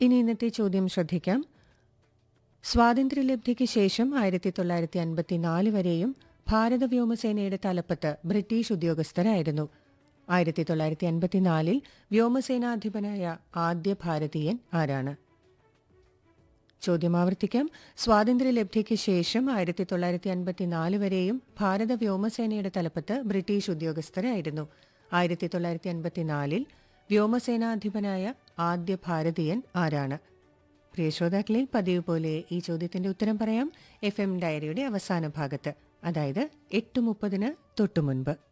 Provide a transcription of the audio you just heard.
ഇനി ഇന്നത്തെ ചോദ്യം ശ്രദ്ധിക്കാം സ്വാതന്ത്ര്യലബ്ധിക്ക് ശേഷം ആയിരത്തി തൊള്ളായിരത്തി അൻപത്തിനാല് വരെയും ഭാരത വ്യോമസേനയുടെ തലപ്പത്ത് ബ്രിട്ടീഷ് ഉദ്യോഗസ്ഥരായിരുന്നു ആയിരത്തി തൊള്ളായിരത്തി അൻപത്തിനാലിൽ വ്യോമസേനാധിപനായ ആദ്യ ഭാരതീയൻ ആരാണ് ചോദ്യം ആവർത്തിക്കാം സ്വാതന്ത്ര്യലബ്ധിക്ക് ശേഷം ആയിരത്തി തൊള്ളായിരത്തി അൻപത്തിനാല് വരെയും ഭാരത വ്യോമസേനയുടെ തലപ്പത്ത് ബ്രിട്ടീഷ് ഉദ്യോഗസ്ഥരായിരുന്നു ആയിരത്തി തൊള്ളായിരത്തി അൻപത്തിനാലിൽ വ്യോമസേനാധിപനായ ആദ്യ ഭാരതീയൻ ആരാണ് പ്രിയ ശ്രോതാക്കളെ പതിവ് പോലെ ഈ ചോദ്യത്തിന്റെ ഉത്തരം പറയാം എഫ് എം ഡയറിയുടെ അവസാന ഭാഗത്ത് അതായത് എട്ട് മുപ്പതിന് തൊട്ടുമുൻപ്